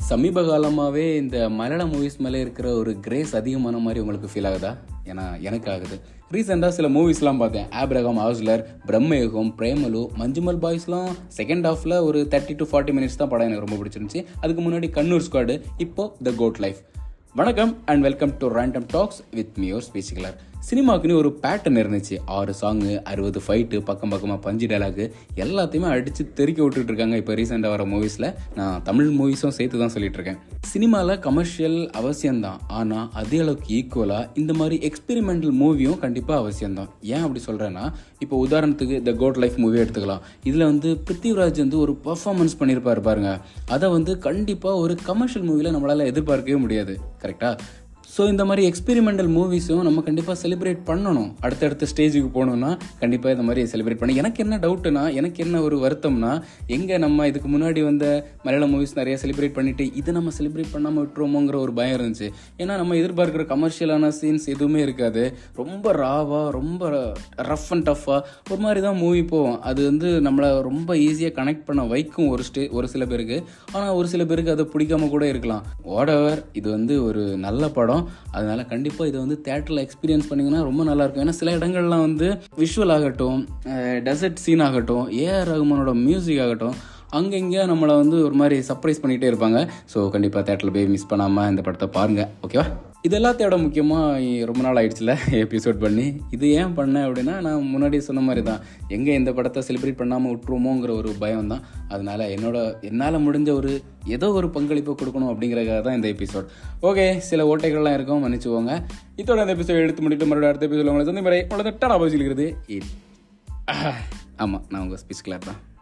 சமீப காலமாகவே இந்த மலையாள மூவிஸ் மேலே இருக்கிற ஒரு கிரேஸ் அதிகமான மாதிரி உங்களுக்கு ஃபீல் ஆகுதா ஏன்னா எனக்கு ஆகுது ரீசெண்டாக சில மூவிஸ்லாம் பார்த்தேன் ஆப்ரகாம் ஹவுஸ்லர் பிரம்மயுகம் பிரேமலு மஞ்சுமல் பாய்ஸ்லாம் செகண்ட் ஹாஃபில் ஒரு தேர்ட்டி டு ஃபார்ட்டி மினிட்ஸ் தான் படம் எனக்கு ரொம்ப பிடிச்சிருந்துச்சு அதுக்கு முன்னாடி கண்ணூர் ஸ்குவாடு இப்போ த கோட் லைஃப் வணக்கம் and welcome to random talks with மியோர் ஸ்பீச் கிளர் சினிமாக்குன்னு ஒரு பேட்டர்ன் இருந்துச்சு ஆறு சாங்கு அறுபது ஃபைட்டு பக்கம் பக்கமாக பஞ்சு டைலாகு எல்லாத்தையுமே அடித்து தெறிக்க விட்டுட்டு இருக்காங்க இப்போ ரீசெண்டாக வர மூவிஸில் நான் தமிழ் மூவிஸும் சேர்த்து தான் சொல்லிட்டு இருக்கேன் சினிமாவில் கமர்ஷியல் அவசியம்தான் ஆனால் அதே அளவுக்கு ஈக்குவலாக இந்த மாதிரி எக்ஸ்பெரிமெண்டல் மூவியும் கண்டிப்பாக அவசியம்தான் ஏன் அப்படி சொல்கிறேன்னா இப்போ உதாரணத்துக்கு த கோட் லைஃப் மூவி எடுத்துக்கலாம் இதில் வந்து பிருத்திவிராஜ் வந்து ஒரு பர்ஃபார்மன்ஸ் பண்ணியிருப்பாரு பாருங்க அதை வந்து கண்டிப்பாக ஒரு கமர்ஷியல் மூவியில் நம்மளால் எதிர்பார்க்கவே முடியாது கரெக்டாக ஸோ இந்த மாதிரி எக்ஸ்பெரிமெண்டல் மூவிஸும் நம்ம கண்டிப்பாக செலிப்ரேட் பண்ணணும் அடுத்தடுத்த ஸ்டேஜுக்கு போகணுன்னா கண்டிப்பாக இந்த மாதிரி செலிப்ரேட் பண்ண எனக்கு என்ன டவுட்டுனா எனக்கு என்ன ஒரு வருத்தம்னா எங்கே நம்ம இதுக்கு முன்னாடி வந்த மலையாள மூவிஸ் நிறைய செலிப்ரேட் பண்ணிட்டு இதை நம்ம செலிப்ரேட் பண்ணாமல் விட்டுருவோமோங்கிற ஒரு பயம் இருந்துச்சு ஏன்னா நம்ம எதிர்பார்க்குற கமர்ஷியலான சீன்ஸ் எதுவுமே இருக்காது ரொம்ப ராவாக ரொம்ப ரஃப் அண்ட் டஃப்பாக ஒரு மாதிரி தான் மூவி போகும் அது வந்து நம்மளை ரொம்ப ஈஸியாக கனெக்ட் பண்ண வைக்கும் ஒரு ஸ்டே ஒரு சில பேருக்கு ஆனால் ஒரு சில பேருக்கு அது பிடிக்காம கூட இருக்கலாம் வாடவர் இது வந்து ஒரு நல்ல படம் அதனால கண்டிப்பாக இதை வந்து தேட்டரில் எக்ஸ்பீரியன்ஸ் பண்ணிங்கன்னா ரொம்ப நல்லாயிருக்கும் ஏன்னா சில இடங்கள்லாம் வந்து விஷுவல் ஆகட்டும் டெசர்ட் சீன் ஆகட்டும் ஏஆர் ரகுமானோட மியூசிக் ஆகட்டும் அங்கங்கே நம்மளை வந்து ஒரு மாதிரி சர்ப்ரைஸ் பண்ணிகிட்டே இருப்பாங்க ஸோ கண்டிப்பாக தேட்டரில் போய் மிஸ் பண்ணாமல் இந்த படத்தை பாருங்கள் ஓகேவா இது எல்லாத்தையோட முக்கியமாக ரொம்ப நாள் ஆயிடுச்சுல எபிசோட் பண்ணி இது ஏன் பண்ணேன் அப்படின்னா நான் முன்னாடி சொன்ன மாதிரி தான் எங்கே இந்த படத்தை செலிப்ரேட் பண்ணாமல் விட்டுருமோங்கிற ஒரு பயம் தான் அதனால் என்னோட என்னால் முடிஞ்ச ஒரு ஏதோ ஒரு பங்களிப்பு கொடுக்கணும் அப்படிங்கிறதுக்காக தான் இந்த எபிசோட் ஓகே சில ஓட்டைகள்லாம் இருக்கும் மன்னிச்சுக்கோங்க இதோட இந்த எபிசோட் எடுத்து முடிட்டு மறுபடியும் அடுத்த எபிசோட் உங்களை வந்து முறை உங்களது டடா பேசிக்கிறது ஆமாம் நான் உங்கள் ஸ்பீச் கிளார் தான்